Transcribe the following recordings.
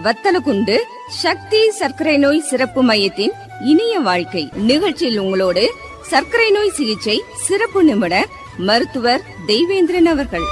வத்தலகுண்டு சக்தி சர்க்கரை நோய் சிறப்பு மையத்தின் இனிய வாழ்க்கை நிகழ்ச்சியில் உங்களோடு சர்க்கரை நோய் சிகிச்சை சிறப்பு நிபுணர் மருத்துவர் தெய்வேந்திரன் அவர்கள்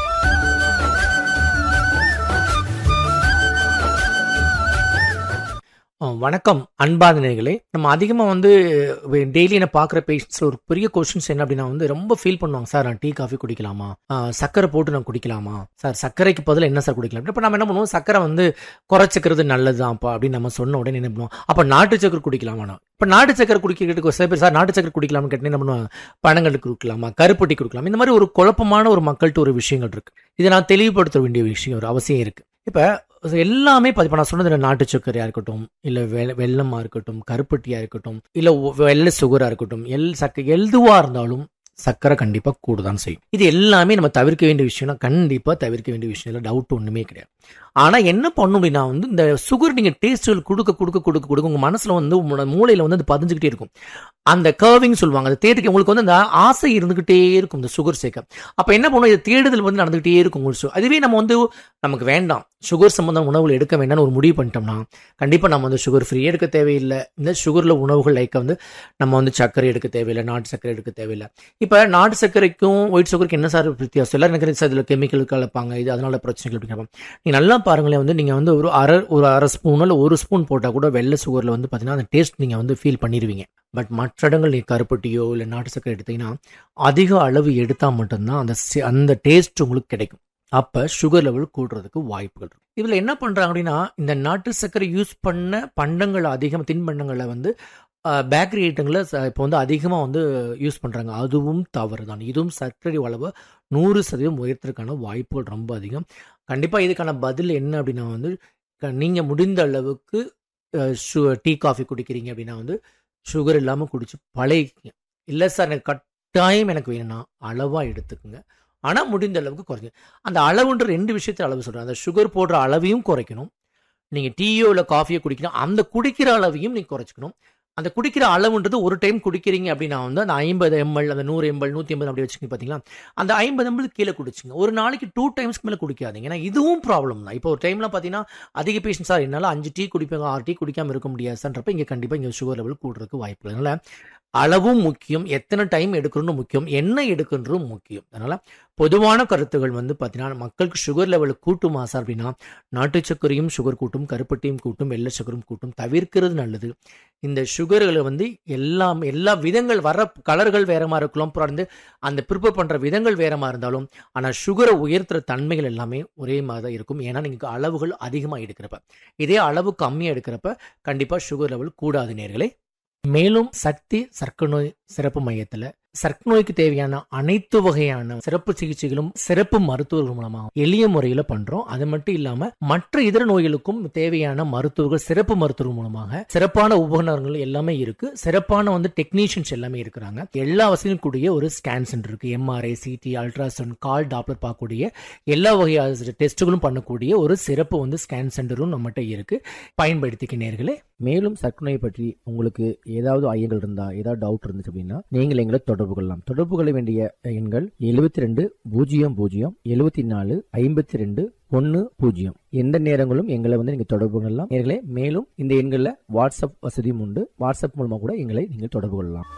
ஆ, வணக்கம் அன்பான நேயர்களே நம்ம அதிகமாக வந்து டெய்லி என்ன பார்க்குற பேஷண்ட்ஸில் ஒரு பெரிய கொஷின்ஸ் என்ன அப்படின்னா வந்து ரொம்ப ஃபீல் பண்ணுவாங்க சார் நான் டீ காஃபி குடிக்கலாமா ஆ, சர்க்கரை போட்டு நான் குடிக்கலாமா சார் சர்க்கரைக்கு பதில் என்ன சார் குடிக்கலாம் இப்போ நம்ம என்ன பண்ணுவோம் சர்க்கரை வந்து குறைச்சிக்கிறது நல்லதுதான்ப்பா அப்படின்னு நம்ம சொன்ன உடனே என்ன பண்ணுவோம் அப்போ நாட்டு சக்கரை குடிக்கலாமா இப்போ நாட்டு சக்கரை குடிக்கிறதுக்கு சில பேர் சார் நாட்டு சக்கரை குடிக்கலாம்னு கேட்டு என்ன பண்ணுவாங்க பழங்களுக்கு கொடுக்கலாமா கருப்பட்டி கொடுக்கலாம் இந்த மாதிரி ஒரு குழப்பமான ஒரு மக்கள்கிட்ட ஒரு விஷயங்கள் இருக்கு இதை நான் தெளிவுபடுத்த வேண்டிய விஷயம் ஒரு அவசியம் இருக்கு இப்போ எல்லாமே இப்போ நான் சொன்னது நாட்டு சர்க்கரையா இருக்கட்டும் இல்லை வெ வெள்ளமா இருக்கட்டும் கருப்பட்டியா இருக்கட்டும் இல்லை வெள்ளை சுகரா இருக்கட்டும் எல் சக்க எதுவா இருந்தாலும் சர்க்கரை கண்டிப்பாக கூட தான் செய்யும் இது எல்லாமே நம்ம தவிர்க்க வேண்டிய விஷயம்னா கண்டிப்பாக தவிர்க்க வேண்டிய விஷயம் இல்லை டவுட் ஒன்றுமே கிடையாது ஆனால் என்ன பண்ணும் அப்படின்னா வந்து இந்த சுகர் நீங்கள் டேஸ்ட்டுகள் கொடுக்க கொடுக்க கொடுக்க கொடுக்க உங்கள் மனசில் வந்து உங்களோட மூளையில் வந்து அது பதிஞ்சுக்கிட்டே இருக்கும் அந்த கர்விங் சொல்லுவாங்க அந்த தேடிக்க உங்களுக்கு வந்து அந்த ஆசை இருந்துக்கிட்டே இருக்கும் இந்த சுகர் சேர்க்க அப்போ என்ன பண்ணும் இது தேடுதல் வந்து நடந்துகிட்டே இருக்கும் உங்களுக்கு su- அதுவே நம்ம வந்து நமக்கு வேண்டாம் சுகர் சம்பந்தம் உணவுகள் எடுக்க வேண்டாம்னு ஒரு முடிவு பண்ணிட்டோம்னா கண்டிப்பாக நம்ம வந்து சுகர் ஃப்ரீ எடுக்க தேவையில்லை இந்த சுகரில் உணவுகள் லைக் வந்து நம்ம வந்து சர்க்கரை எடுக்க தேவையில்லை நாட்டு சர்க்கரை எடுக்க தேவையில்லை இப்போ நாட்டு சர்க்கரைக்கும் ஒயிட் சுகருக்கு என்ன சார் வித்தியாசம் எல்லாரும் நினைக்கிறேன் சார் இதில் கெமிக்கல் கலப்பாங்க இது அதனால பிரச்சனைகள் அப்படின்னு நீங்கள் நல்லா பாருங்களேன் வந்து நீங்கள் வந்து ஒரு அரை ஒரு அரை ஸ்பூன் இல்லை ஒரு ஸ்பூன் போட்டால் கூட வெள்ளை சுகரில் வந்து பார்த்தீங்கன்னா அந்த டேஸ்ட் நீங்கள் வந்து ஃபீல் பண்ணிடுவீங்க பட் மற்ற இடங்கள் நீ கருப்பட்டியோ இல்லை நாட்டு சர்க்கரை எடுத்தீங்கன்னா அதிக அளவு எடுத்தால் மட்டும்தான் அந்த சி- அந்த டேஸ்ட் உங்களுக்கு கிடைக்கும் அப்போ சுகர் லெவல் கூடுறதுக்கு வாய்ப்புகள் இருக்கு இதில் என்ன பண்ணுறாங்க அப்படின்னா இந்த நாட்டு சர்க்கரை யூஸ் பண்ண பண்டங்கள் அதிகம் தின்பண்டங்களை வந்து பேக்கரி ஐட்டங்களை இப்போ வந்து அதிகமாக வந்து யூஸ் பண்ணுறாங்க அதுவும் தவறு தான் இதுவும் சர்க்கரை அளவு நூறு சதவீதம் உயர்த்துறதுக்கான வாய்ப்புகள் ரொம்ப அதிகம் கண்டிப்பாக இதுக்கான பதில் என்ன அப்படின்னா வந்து நீங்கள் முடிந்த அளவுக்கு அஹ், சு- டீ காஃபி குடிக்கிறீங்க அப்படின்னா வந்து சுகர் இல்லாமல் குடிச்சு பழகிக்கங்க இல்லை சார் எனக்கு கட்டாயம் எனக்கு வேணும்னா அளவாக எடுத்துக்கோங்க ஆனால் முடிந்த அளவுக்கு குறைங்க அந்த அளவுன்ற ரெண்டு விஷயத்தை அளவு சொல்கிறேன் அந்த சுகர் போடுற அளவையும் குறைக்கணும் நீங்கள் டீயோ இல்லை காஃபியோ குடிக்கணும் அந்த குடிக்கிற அளவையும் நீங்கள் குறைச்சிக்கணும் அந்த குடிக்கிற அளவுன்றது ஒரு டைம் குடிக்கிறீங்க அப்படின்னா வந்து அந்த ஐம்பது எம்எல் அந்த நூறு எம்எல் நூற்றி எண்பது அப்படி வச்சுக்கோங்க பார்த்தீங்களா அந்த ஐம்பது எம்எல் கீழே குடிச்சிங்க ஒரு நாளைக்கு டூ டைம்ஸ்க்கு மேலே குடிக்காதீங்க ஏன்னா இதுவும் ப்ராப்ளம் தான் இப்போ ஒரு டைமில் பார்த்தீங்கன்னா அதிக பேஷண்ட் சார் என்னால் அஞ்சு டீ குடிப்பாங்க ஆறு டீ குடிக்காமல் இருக்க முடியாது சார்ன்றப்ப இங்கே கண்டிப்பாக இங்கே சுகர் லெவல் கூடுறதுக்கு வாய்ப்பு இல்லை அதனால் அளவும் முக்கியம் எத்தனை டைம் எடுக்கணும்னு முக்கியம் என்ன எடுக்கணும் முக்கியம் அதனால் பொதுவான கருத்துகள் வந்து பார்த்தீங்கன்னா மக்களுக்கு சுகர் லெவல் கூட்டுமா சார் அப்படின்னா நாட்டு சர்க்கரையும் சுகர் கூட்டும் கருப்பட்டியும் கூட்டும் வெள்ளை சர்க்கரையும் கூட்டும் தவிர்க்கிறது நல்லது இந்த சுகர்களை வந்து எல்லாம் எல்லா விதங்கள் வர கலர்கள் வேற மாதிரி இருக்கலாம் அப்புறம் வந்து அந்த ப்ரிப்பேர் பண்ணுற விதங்கள் வேற மாதிரி இருந்தாலும் ஆனால் சுகரை உயர்த்துற தன்மைகள் எல்லாமே ஒரே மாதிரி தான் இருக்கும் ஏன்னா நீங்கள் அளவுகள் அதிகமாக எடுக்கிறப்ப இதே அளவு கம்மியாக எடுக்கிறப்ப கண்டிப்பாக சுகர் லெவல் கூடாது நேர்களே மேலும் சக்தி சர்க்கரை நோய் சிறப்பு மையத்தில் சர்க்கரை நோய்க்கு தேவையான அனைத்து வகையான சிறப்பு சிகிச்சைகளும் சிறப்பு மருத்துவர்கள் மூலமா எளிய முறையில் பண்றோம் அது மட்டும் இல்லாம மற்ற இதர நோய்களுக்கும் தேவையான மருத்துவர்கள் சிறப்பு மருத்துவர்கள் மூலமாக சிறப்பான உபகரணங்கள் எல்லாமே இருக்கு சிறப்பான வந்து டெக்னீஷியன்ஸ் எல்லாமே இருக்கிறாங்க எல்லா வசதியும் கூடிய ஒரு ஸ்கேன் சென்டர் இருக்கு எம்ஆர்ஐ சிடி அல்ட்ராசவுண்ட் கால் டாப்லர் பார்க்கக்கூடிய எல்லா வகையான டெஸ்ட்டுகளும் பண்ணக்கூடிய ஒரு சிறப்பு வந்து ஸ்கேன் சென்டரும் நம்மகிட்ட இருக்கு பயன்படுத்திக்க நேர்களே மேலும் சர்க்கரை நோய் பற்றி உங்களுக்கு ஏதாவது ஐயங்கள் இருந்தா ஏதாவது டவுட் இருந்துச்சு அப்படின்னா நீங்கள் எங்களை தொடர்பு கொள்ளலாம் தொடர்பு கொள்ள வேண்டிய எண்கள் எழுபத்தி ரெண்டு பூஜ்ஜியம் பூஜ்ஜியம் எழுபத்தி நாலு ஐம்பத்தி ரெண்டு ஒன்று பூஜ்ஜியம் எந்த நேரங்களும் எங்களை வந்து நீங்க தொடர்பு கொள்ளலாம் நேர்களே மேலும் இந்த எண்களில் வாட்ஸ்அப் வசதியும் உண்டு வாட்ஸ்அப் மூலமா கூட எங்களை நீங்கள் தொடர்பு கொள்ளலாம்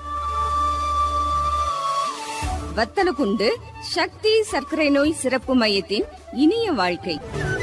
வத்தலகுண்டு சக்தி சர்க்கரை நோய் சிறப்பு மையத்தின் இனிய வாழ்க்கை